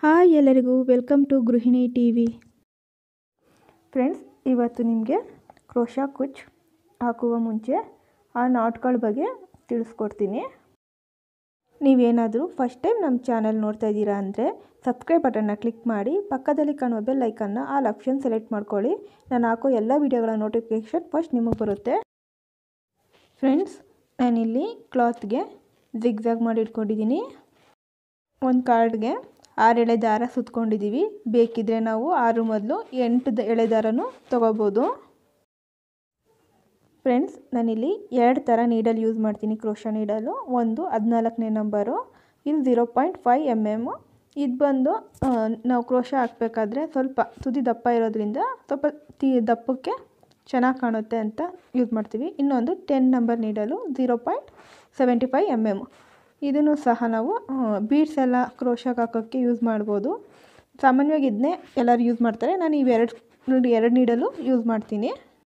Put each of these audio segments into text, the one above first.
hi ಎಲ್ಲರಿಗೂ welcome to Gruhini T V friends ಇವತ್ತು ನಿಮಗೆ ಕ್ರೋಶಾ ಕುಚ್ ಹಾಕುವ ಮುಂಚೆ ಆ ನಾಟ್ಗಳ ಬಗ್ಗೆ ತಿಳಿಸ್ಕೊಡ್ತೀನಿ ನೀವೇನಾದರೂ ಫಸ್ಟ್ ಟೈಮ್ ನಮ್ಮ ಚಾನಲ್ ನೋಡ್ತಾ ಇದ್ದೀರಾ ಅಂದರೆ ಸಬ್ಸ್ಕ್ರೈಬ್ ಬಟನ್ನ ಕ್ಲಿಕ್ ಮಾಡಿ ಪಕ್ಕದಲ್ಲಿ ಕಾಣುವ ಬೆಲ್ ಐಕನ್ನ ಆಲ್ ಆಪ್ಷನ್ ಸೆಲೆಕ್ಟ್ ಮಾಡ್ಕೊಳ್ಳಿ ನಾನು ಹಾಕೋ ಎಲ್ಲ ವೀಡಿಯೋಗಳ ನೋಟಿಫಿಕೇಷನ್ ಫಸ್ಟ್ ನಿಮಗೆ ಬರುತ್ತೆ ಫ್ರೆಂಡ್ಸ್ ನಾನಿಲ್ಲಿ ಕ್ಲಾತ್ಗೆ ಜಿಗ್ಜಾಗ್ ಮಾಡಿ ಇಟ್ಕೊಂಡಿದ್ದೀನಿ ಒಂದು ಕಾರ್ಡ್ಗೆ ಆರು ಎಳೆ ದಾರ ಸುತ್ಕೊಂಡಿದ್ದೀವಿ ಬೇಕಿದ್ದರೆ ನಾವು ಆರು ಮೊದಲು ಎಂಟು ದ ಎಳೆ ದಾರನೂ ತೊಗೋಬೋದು ಫ್ರೆಂಡ್ಸ್ ನಾನಿಲ್ಲಿ ಎರಡು ಥರ ನೀಡಲ್ ಯೂಸ್ ಮಾಡ್ತೀನಿ ಕ್ರೋಶ ನೀಡಲು ಒಂದು ಹದಿನಾಲ್ಕನೇ ನಂಬರು ಇದು zero point five M M ಇದು ಬಂದು ನಾವು ಕ್ರೋಶ ಹಾಕಬೇಕಾದ್ರೆ ಸ್ವಲ್ಪ ತುದಿ ದಪ್ಪ ಇರೋದ್ರಿಂದ ಸ್ವಲ್ಪ ತಿ ದಪ್ಪಕ್ಕೆ ಚೆನ್ನಾಗಿ ಕಾಣುತ್ತೆ ಅಂತ ಯೂಸ್ ಮಾಡ್ತೀವಿ ಇನ್ನೊಂದು ಟೆನ್ ನಂಬರ್ ನೀಡಲು zero point seventy five M M ಇದನ್ನು ಸಹ ನಾವು ಬೀಡ್ಸ್ ಎಲ್ಲ ಕ್ರೋಶಾಗೆ ಹಾಕೋಕ್ಕೆ ಯೂಸ್ ಮಾಡ್ಬೋದು ಸಾಮಾನ್ಯವಾಗಿ ಇದನ್ನೇ ಎಲ್ಲರೂ ಯೂಸ್ ಮಾಡ್ತಾರೆ ನಾನು ಇವೆರಡು ಎರಡು ನೀಡಲು ಯೂಸ್ ಮಾಡ್ತೀನಿ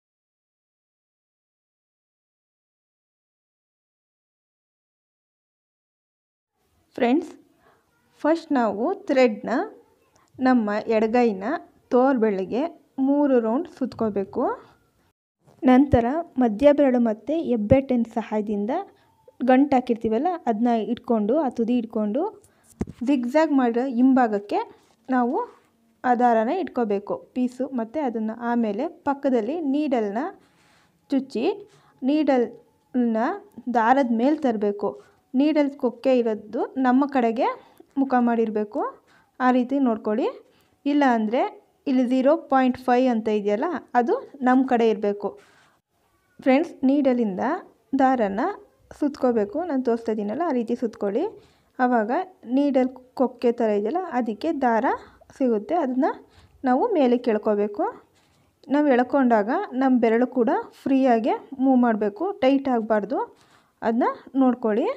ಫ್ರೆಂಡ್ಸ್ ಫಸ್ಟ್ ನಾವು ಥ್ರೆಡ್ನ ನಮ್ಮ ಎಡಗೈನ ತೋರ್ಬೆಳೆಗೆ ಮೂರು ರೌಂಡ್ ಸುತ್ಕೋಬೇಕು ನಂತರ ಮಧ್ಯ ಬೆರಳು ಮತ್ತು ಹೆಬ್ಬೆಟ್ಟಿನ ಸಹಾಯದಿಂದ ಗಂಟು ಹಾಕಿರ್ತೀವಲ್ಲ ಅದನ್ನ ಇಟ್ಕೊಂಡು ಆ ತುದಿ ಇಟ್ಕೊಂಡು ಜಿಗ್ಜಾಗ್ ಮಾಡಿರೋ ಹಿಂಭಾಗಕ್ಕೆ ನಾವು ಆ ದಾರನ ಇಟ್ಕೋಬೇಕು ಪೀಸು ಮತ್ತು ಅದನ್ನು ಆಮೇಲೆ ಪಕ್ಕದಲ್ಲಿ ನೀಡಲ್ನ ಚುಚ್ಚಿ ನೀಡಲ್ನ ದಾರದ ಮೇಲೆ ತರಬೇಕು ನೀಡಲ್ ಕೊಕ್ಕೆ ಇರೋದು ನಮ್ಮ ಕಡೆಗೆ ಮುಖ ಮಾಡಿರಬೇಕು ಆ ರೀತಿ ನೋಡ್ಕೊಳ್ಳಿ ಇಲ್ಲ ಅಂದರೆ ಇಲ್ಲಿ ಝೀರೋ ಪಾಯಿಂಟ್ ಫೈ ಅಂತ ಇದೆಯಲ್ಲ ಅದು ನಮ್ಮ ಕಡೆ ಇರಬೇಕು ಫ್ರೆಂಡ್ಸ್ ನೀಡಲಿಂದ ದಾರನ ಸುತ್ಕೋಬೇಕು ನಾನು ತೋರಿಸ್ತಾ ಇದ್ದೀನಲ್ಲ ಆ ರೀತಿ ಸುತ್ಕೊಳ್ಳಿ ಆವಾಗ ನೀಡಲ್ ಕೊಕ್ಕೆ ಥರ ಇದೆಯಲ್ಲ ಅದಕ್ಕೆ ದಾರ ಸಿಗುತ್ತೆ ಅದನ್ನ ನಾವು ಮೇಲೆ ಕೆಳ್ಕೋಬೇಕು ನಾವು ಎಳ್ಕೊಂಡಾಗ ನಮ್ಮ ಬೆರಳು ಕೂಡ ಫ್ರೀಯಾಗೆ ಮೂವ್ ಮಾಡಬೇಕು ಟೈಟ್ ಆಗಬಾರ್ದು ಅದನ್ನ ನೋಡ್ಕೊಳ್ಳಿ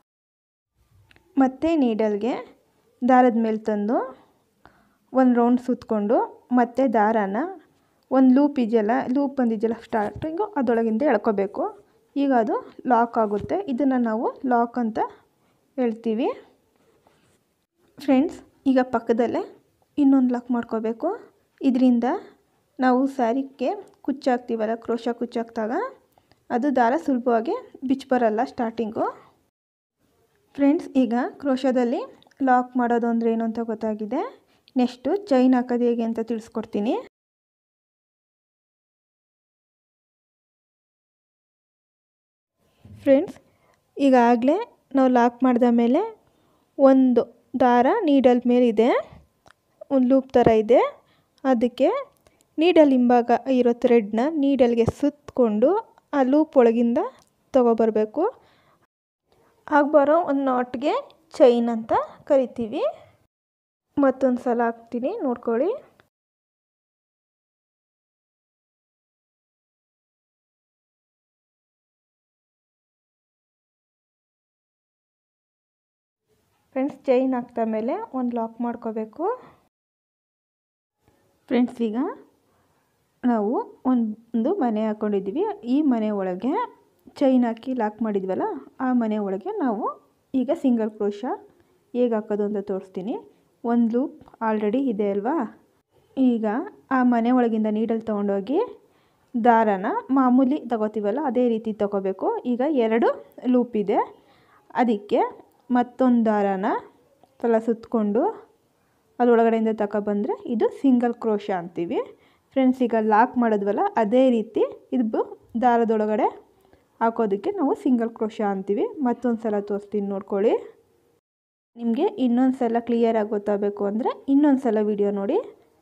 ಮತ್ತು ನೀಡಲ್ಗೆ ದಾರದ ಮೇಲೆ ತಂದು ಒಂದು ರೌಂಡ್ ಸುತ್ತಕೊಂಡು ಮತ್ತೆ ದಾರಾನ ಒಂದು ಲೂಪ್ ಇದೆಯಲ್ಲ ಲೂಪ್ ಬಂದಿದೆಯಲ್ಲ ಸ್ಟಾರ್ಟಿಂಗು ಅದರೊಳಗಿಂದ ಎಳ್ಕೋಬೇಕು ಈಗ ಅದು ಲಾಕ್ ಆಗುತ್ತೆ ಇದನ್ನು ನಾವು ಲಾಕ್ ಅಂತ ಹೇಳ್ತೀವಿ ಫ್ರೆಂಡ್ಸ್ ಈಗ ಪಕ್ಕದಲ್ಲೇ ಇನ್ನೊಂದು ಲಾಕ್ ಮಾಡ್ಕೋಬೇಕು ಇದರಿಂದ ನಾವು ಸ್ಯಾರಿಗೆ ಕುಚ್ಚಾಕ್ತೀವಲ್ಲ ಕ್ರೋಶ ಕುಚ್ಚಾಕ್ದಾಗ ಅದು ದಾರ ಸುಲಭವಾಗಿ ಬಿಚ್ಚಿ ಬರಲ್ಲ ಸ್ಟಾರ್ಟಿಂಗು ಫ್ರೆಂಡ್ಸ್ ಈಗ ಕ್ರೋಶದಲ್ಲಿ ಲಾಕ್ ಮಾಡೋದು ಅಂದರೆ ಏನು ಅಂತ ಗೊತ್ತಾಗಿದೆ ನೆಕ್ಸ್ಟು ಚೈನ್ ಹಾಕೋದು ಹೇಗೆ ಅಂತ ತಿಳಿಸ್ಕೊಡ್ತೀನಿ ಫ್ರೆಂಡ್ಸ್ ಈಗಾಗಲೇ ನಾವು ಲಾಕ್ ಮಾಡಿದ ಮೇಲೆ ಒಂದು ದಾರ ನೀಡಲ್ ಮೇಲಿದೆ ಒಂದು ಲೂಪ್ ಥರ ಇದೆ ಅದಕ್ಕೆ ನೀಡಲ್ ಹಿಂಭಾಗ ಇರೋ ಥ್ರೆಡ್ನ ನೀಡಲ್ಗೆ ಸುತ್ತಕೊಂಡು ಆ ಲೂಪ್ ಒಳಗಿಂದ ತಗೊಬರಬೇಕು ಆಗ ಬರೋ ಒಂದು ನಾಟ್ಗೆ ಚೈನ್ ಅಂತ ಕರಿತೀವಿ ಮತ್ತೊಂದು ಸಲ ಹಾಕ್ತೀನಿ ನೋಡ್ಕೊಳ್ಳಿ ಫ್ರೆಂಡ್ಸ್ ಚೈನ್ ಹಾಕ್ದ ಮೇಲೆ ಒಂದು ಲಾಕ್ ಮಾಡ್ಕೋಬೇಕು ಫ್ರೆಂಡ್ಸ್ ಈಗ ನಾವು ಒಂದು ಮನೆ ಹಾಕ್ಕೊಂಡಿದ್ದೀವಿ ಈ ಮನೆ ಒಳಗೆ ಚೈನ್ ಹಾಕಿ ಲಾಕ್ ಮಾಡಿದ್ವಲ್ಲ ಆ ಮನೆ ಒಳಗೆ ನಾವು ಈಗ ಸಿಂಗಲ್ ಕ್ರೋಶ ಹೇಗೆ ಹಾಕೋದು ಅಂತ ತೋರಿಸ್ತೀನಿ ಒಂದು ಲೂಪ್ ಆಲ್ರೆಡಿ ಇದೆ ಅಲ್ವಾ ಈಗ ಆ ಮನೆ ಒಳಗಿಂದ ನೀಡಲ್ ತೊಗೊಂಡೋಗಿ ದಾರನ ಮಾಮೂಲಿ ತಗೋತೀವಲ್ಲ ಅದೇ ರೀತಿ ತಗೋಬೇಕು ಈಗ ಎರಡು ಲೂಪ್ ಇದೆ ಅದಕ್ಕೆ ಮತ್ತೊಂದು ದಾರನ ತಲ ಸುತ್ತಕೊಂಡು ಅದರೊಳಗಡೆಯಿಂದ ತಗೊಬಂದರೆ ಇದು ಸಿಂಗಲ್ ಕ್ರೋಶ ಅಂತೀವಿ ಫ್ರೆಂಡ್ಸ್ ಈಗ ಲಾಕ್ ಮಾಡಿದ್ವಲ್ಲ ಅದೇ ರೀತಿ ಇದು ದಾರದೊಳಗಡೆ ಹಾಕೋದಕ್ಕೆ ನಾವು ಸಿಂಗಲ್ ಕ್ರೋಶ ಅಂತೀವಿ ಮತ್ತೊಂದು ಸಲ ತೋರಿಸ್ತೀನಿ ನೋಡ್ಕೊಳ್ಳಿ ನಿಮಗೆ ಇನ್ನೊಂದು ಸಲ ಕ್ಲಿಯರಾಗಿ ಗೊತ್ತಾಗಬೇಕು ಅಂದರೆ ಇನ್ನೊಂದು ಸಲ ವಿಡಿಯೋ ನೋಡಿ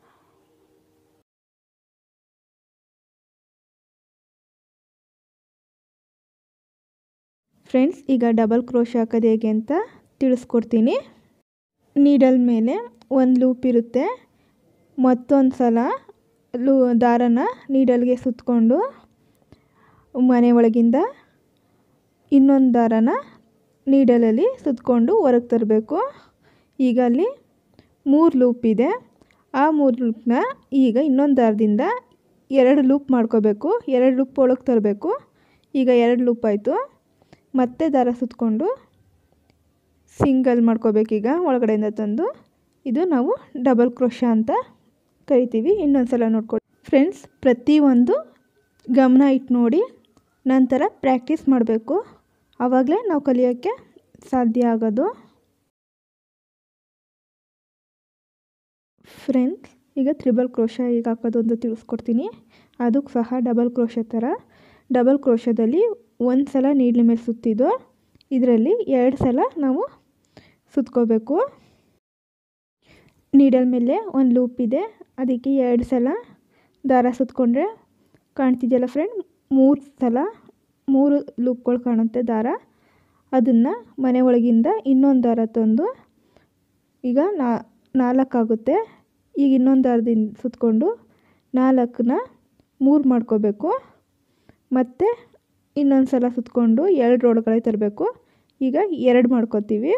ಫ್ರೆಂಡ್ಸ್ ಈಗ ಡಬಲ್ ಕ್ರೋಶ ಹಾಕೋದು ಹೇಗೆ ಅಂತ ತಿಳಿಸ್ಕೊಡ್ತೀನಿ ನೀಡಲ್ ಮೇಲೆ ಒಂದು ಲೂಪ್ ಇರುತ್ತೆ ಮತ್ತೊಂದು ಸಲ ಲೂ ದಾರನ ನೀಡಲ್ಗೆ ಸುತ್ತಕೊಂಡು ಮನೆ ಒಳಗಿಂದ ಇನ್ನೊಂದು ದಾರನ ನೀಡಲಲ್ಲಿ ಸುತ್ತಕೊಂಡು ಹೊರಗೆ ತರಬೇಕು ಈಗ ಅಲ್ಲಿ ಮೂರು ಲೂಪ್ ಇದೆ ಆ ಮೂರು ಲೂಪ್ನ ಈಗ ಇನ್ನೊಂದು ದಾರದಿಂದ ಎರಡು ಲೂಪ್ ಮಾಡ್ಕೋಬೇಕು ಎರಡು ಲೂಪ್ ಒಳಗೆ ತರಬೇಕು ಈಗ ಎರಡು ಲೂಪ್ ಆಯಿತು ಮತ್ತೆ ದಾರ ಸುತ್ತಕೊಂಡು ಸಿಂಗಲ್ ಮಾಡ್ಕೋಬೇಕೀಗ ಒಳಗಡೆಯಿಂದ ತಂದು ಇದು ನಾವು ಡಬಲ್ ಕ್ರೋಶ ಅಂತ ಕರಿತೀವಿ ಇನ್ನೊಂದು ಸಲ ನೋಡ್ಕೊಳ್ಳಿ ಫ್ರೆಂಡ್ಸ್ ಪ್ರತಿಯೊಂದು ಗಮನ ಇಟ್ಟು ನೋಡಿ ನಂತರ ಪ್ರಾಕ್ಟೀಸ್ ಮಾಡಬೇಕು ಆವಾಗಲೇ ನಾವು ಕಲಿಯೋಕ್ಕೆ ಸಾಧ್ಯ ಆಗೋದು ಫ್ರೆಂಡ್ಸ್ ಈಗ ತ್ರಿಬಲ್ ಕ್ರೋಶ ಈಗ ಹಾಕೋದು ಅಂತ ತಿಳಿಸ್ಕೊಡ್ತೀನಿ ಅದಕ್ಕೆ ಸಹ ಡಬಲ್ ಕ್ರೋಶ ಥರ ಡಬಲ್ ಕ್ರೋಶದಲ್ಲಿ ಒಂದು ಸಲ ನೀಡ್ಲಿ ಮೇಲೆ ಸುತ್ತಿದ್ದು ಇದರಲ್ಲಿ ಎರಡು ಸಲ ನಾವು ಸುತ್ಕೋಬೇಕು ನೀಡಲ್ ಮೇಲೆ ಒಂದು ಲೂಪ್ ಇದೆ ಅದಕ್ಕೆ ಎರಡು ಸಲ ದಾರ ಸುತ್ಕೊಂಡ್ರೆ ಕಾಣ್ತಿದೆಯಲ್ಲ ಫ್ರೆಂಡ್ ಮೂರು ಸಲ ಮೂರು ಲೂಪ್ಗಳು ಕಾಣುತ್ತೆ ದಾರ ಅದನ್ನು ಮನೆ ಒಳಗಿಂದ ಇನ್ನೊಂದು ದಾರ ತಂದು ಈಗ ನಾ ನಾಲ್ಕಾಗುತ್ತೆ ಈಗ ಇನ್ನೊಂದು ದಾರದಿಂದ ಸುತ್ಕೊಂಡು ನಾಲ್ಕನ್ನ ಮೂರು ಮಾಡ್ಕೋಬೇಕು ಮತ್ತು ಇನ್ನೊಂದು ಸಲ ಸುತ್ಕೊಂಡು ಎರಡರೊಳಗಡೆ ತರಬೇಕು ಈಗ ಎರಡು ಮಾಡ್ಕೋತೀವಿ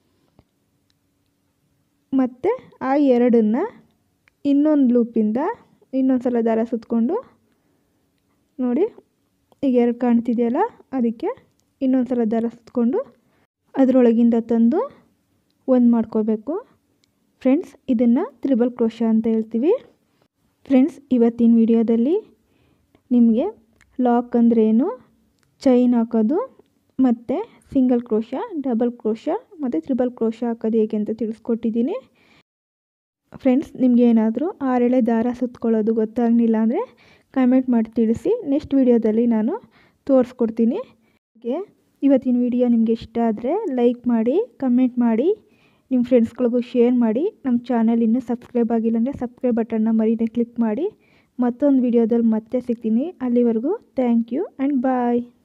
ಮತ್ತು ಆ ಎರಡನ್ನು ಇನ್ನೊಂದು ಲೂಪಿಂದ ಇನ್ನೊಂದು ಸಲ ದಾರ ಸುತ್ಕೊಂಡು ನೋಡಿ ಈಗ ಎರಡು ಕಾಣ್ತಿದೆಯಲ್ಲ ಅದಕ್ಕೆ ಇನ್ನೊಂದು ಸಲ ದಾರ ಸುತ್ಕೊಂಡು ಅದರೊಳಗಿಂದ ತಂದು ಒಂದು ಮಾಡ್ಕೋಬೇಕು ಫ್ರೆಂಡ್ಸ್ ಇದನ್ನು ತ್ರಿಬಲ್ ಕ್ರೋಶ ಅಂತ ಹೇಳ್ತೀವಿ ಫ್ರೆಂಡ್ಸ್ ಇವತ್ತಿನ ವಿಡಿಯೋದಲ್ಲಿ ನಿಮಗೆ ಲಾಕ್ ಅಂದ್ರೇನು ಚೈನ್ ಹಾಕೋದು ಮತ್ತು ಸಿಂಗಲ್ ಕ್ರೋಶ ಡಬಲ್ ಕ್ರೋಶ ಮತ್ತು ತ್ರಿಬಲ್ ಕ್ರೋಶ ಹಾಕೋದು ಹೇಗೆ ಅಂತ ತಿಳಿಸ್ಕೊಟ್ಟಿದ್ದೀನಿ ಫ್ರೆಂಡ್ಸ್ ನಿಮ್ಗೆ ಏನಾದರೂ ಆರೆಳೆ ದಾರ ಸುತ್ಕೊಳ್ಳೋದು ಗೊತ್ತಾಗಲಿಲ್ಲ ಅಂದರೆ ಕಮೆಂಟ್ ಮಾಡಿ ತಿಳಿಸಿ ನೆಕ್ಸ್ಟ್ ವಿಡಿಯೋದಲ್ಲಿ ನಾನು ತೋರಿಸ್ಕೊಡ್ತೀನಿ ಹಾಗೆ ಇವತ್ತಿನ ವಿಡಿಯೋ ನಿಮಗೆ ಇಷ್ಟ ಆದರೆ ಲೈಕ್ ಮಾಡಿ ಕಮೆಂಟ್ ಮಾಡಿ ನಿಮ್ಮ ಫ್ರೆಂಡ್ಸ್ಗಳಿಗೂ ಶೇರ್ ಮಾಡಿ ನಮ್ಮ ಚಾನಲ್ ಇನ್ನೂ ಸಬ್ಸ್ಕ್ರೈಬ್ ಆಗಿಲ್ಲ ಅಂದರೆ ಸಬ್ಸ್ಕ್ರೈಬ್ ಬಟನ್ನ ಮರೀನೆ ಕ್ಲಿಕ್ ಮಾಡಿ ಮತ್ತೊಂದು ವಿಡಿಯೋದಲ್ಲಿ ಮತ್ತೆ ಸಿಗ್ತೀನಿ ಅಲ್ಲಿವರೆಗೂ ಥ್ಯಾಂಕ್ ಯು ಆ್ಯಂಡ್ ಬಾಯ್